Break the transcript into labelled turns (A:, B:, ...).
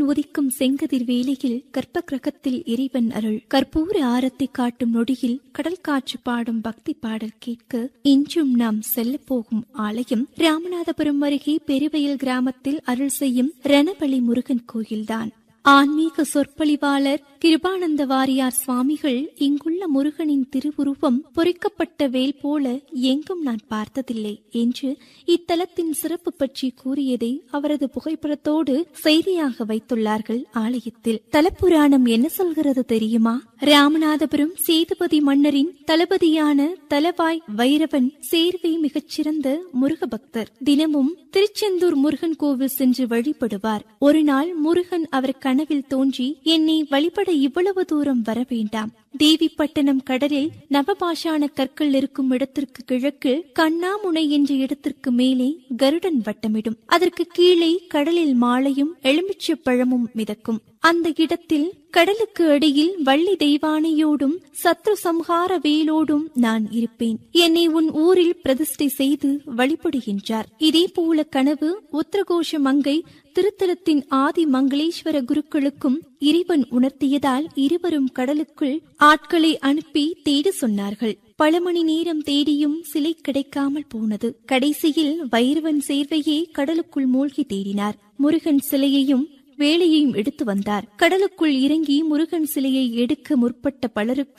A: உதிக்கும் செங்கதிர் வேளையில் கற்ப கிரகத்தில் இறைவன் அருள் கற்பூர ஆரத்தை காட்டும் நொடியில் கடல் காற்று பாடும் பக்தி பாடல் கேட்க இன்றும் நாம் செல்ல போகும் ஆலயம் ராமநாதபுரம் அருகே பெருவயல் கிராமத்தில் அருள் செய்யும் ரணபலி முருகன் கோயில்தான் ஆன்மீக சொற்பொழிவாளர் கிருபானந்த வாரியார் சுவாமிகள் இங்குள்ள முருகனின் திருவுருவம் பொறிக்கப்பட்ட வேல் போல எங்கும் நான் பார்த்ததில்லை என்று இத்தலத்தின் சிறப்பு பற்றி கூறியதை அவரது புகைப்படத்தோடு செய்தியாக வைத்துள்ளார்கள் ஆலயத்தில் தலப்புராணம் என்ன சொல்கிறது தெரியுமா ராமநாதபுரம் சேதுபதி மன்னரின் தளபதியான தலவாய் வைரவன் சேர்வை மிகச்சிறந்த முருக பக்தர் தினமும் திருச்செந்தூர் முருகன் கோவில் சென்று வழிபடுவார் ஒரு நாள் முருகன் அவர் கனவில் தோன்றி என்னை வழிபட இவ்வளவு தூரம் வர வேண்டாம் தேவிப்பட்டணம் கடலில் நவபாஷான கற்கள் இருக்கும் இடத்திற்கு கிழக்கு கண்ணாமுனை என்ற இடத்திற்கு மேலே கருடன் வட்டமிடும் அதற்கு கீழே கடலில் மாலையும் எலுமிச்சை பழமும் மிதக்கும் அந்த இடத்தில் கடலுக்கு அடியில் வள்ளி தெய்வானையோடும் சத்ரு சம்ஹார வேலோடும் நான் இருப்பேன் என்னை உன் ஊரில் பிரதிஷ்டை செய்து வழிபடுகின்றார் இதே போல கனவு உத்தரகோஷ மங்கை திருத்தலத்தின் ஆதி மங்களேஸ்வர குருக்களுக்கும் இறைவன் உணர்த்தியதால் இருவரும் கடலுக்குள் ஆட்களை அனுப்பி தேட சொன்னார்கள் பல மணி நேரம் தேடியும் சிலை கிடைக்காமல் போனது கடைசியில் வைரவன் சேர்வையே கடலுக்குள் மூழ்கி தேடினார் முருகன் சிலையையும் வேலையையும் எடுத்து வந்தார் கடலுக்குள் இறங்கி முருகன் சிலையை எடுக்க முற்பட்ட பலருக்கு